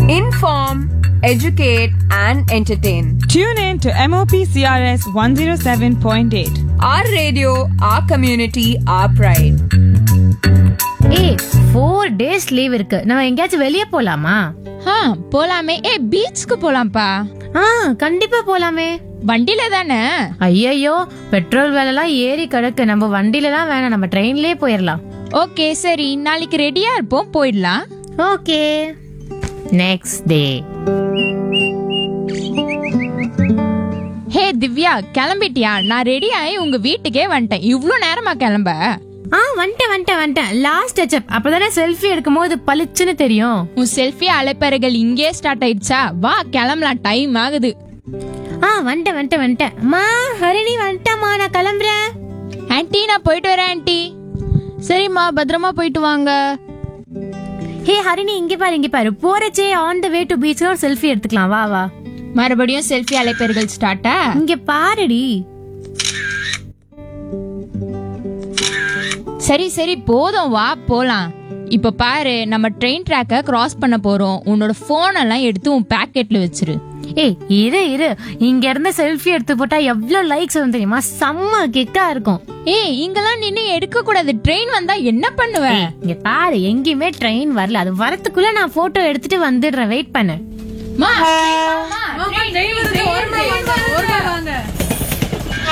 Inform, educate, and entertain. Tune in to MOP CRS 107.8. Our radio, our community, our pride. ஏய் four days leave இருக்கு நம்ம எங்கேயாச்சும் வெளியே போலாமா ஆ போலாமே ஏ பீச்சுக்கு போலாம்ப்பா ஆ கண்டிப்பா போலாமே வண்டியில தானே ஐயையோ பெட்ரோல் விலைலாம் ஏறி கிடக்கு நம்ம வண்டியில தான் வேணாம் நம்ம ட்ரெயின்லயே போயிடலாம் ஓகே சரி நாளைக்கு ரெடியா இருப்போம் போயிடலாம் okay next day hey Divya கிளம்பிட்டியா நான் ரெடி ஆகி உங்க வீட்டுக்கே வந்துட்டேன் இவ்ளோ நேரமா கிளம்ப ஆ வந்துட்டேன் வந்துட்டேன் வந்துட்டேன் லாஸ்ட் டச்சப் அப்பதானே செல்ஃபி எடுக்கும்போது பளிச்சுன்னு தெரியும் உன் செல்ஃபி அழைப்பறைகள் இங்கே ஸ்டார்ட் ஆயிடுச்சா வா கிளம்பலாம் டைம் ஆகுது ஆ வந்துட்டேன் வந்துட்டேன் வந்துட்டேன் அம்மா ஹரிணி வந்துட்டேம்மா நான் கிளம்புறேன் ஆன்ட்டி நான் போயிட்டு வரேன் ஆன்ட்டி சரிம்மா பத்திரமா போயிட்டு வாங்க ஹே ஹரிணி இங்க பாரு இங்க பாரு போறச்சே on the way to beach ஒரு செல்ஃபி எடுத்துக்கலாம் வா வா மறுபடியும் செல்ஃபி அழைப்பறைகள் ஸ்டார்ட்டா இங்க பாருடி சரி சரி போதும் வா போலாம் இப்ப பாரு நம்ம ட்ரெயின் ட்ராக்க கிராஸ் பண்ண போறோம் உன்னோட போன் எல்லாம் எடுத்து உன் பாக்கெட்ல வச்சிரு ஏய் இரு இரு இங்க இருந்து செல்ஃபி எடுத்து போட்டா எவ்வளவு லைக்ஸ் வரும் தெரியுமா செம்ம கிக்கா இருக்கும் ஏய் இங்கெல்லாம் நின்னு எடுக்க கூடாது ட்ரெயின் வந்தா என்ன பண்ணுவ ஏய், இங்க பாரு எங்கேயுமே ட்ரெயின் வரல அது வரதுக்குள்ள நான் போட்டோ எடுத்துட்டு வந்துடுறேன் வெயிட் பண்ணு மா, train வாமா, train, train, train, train.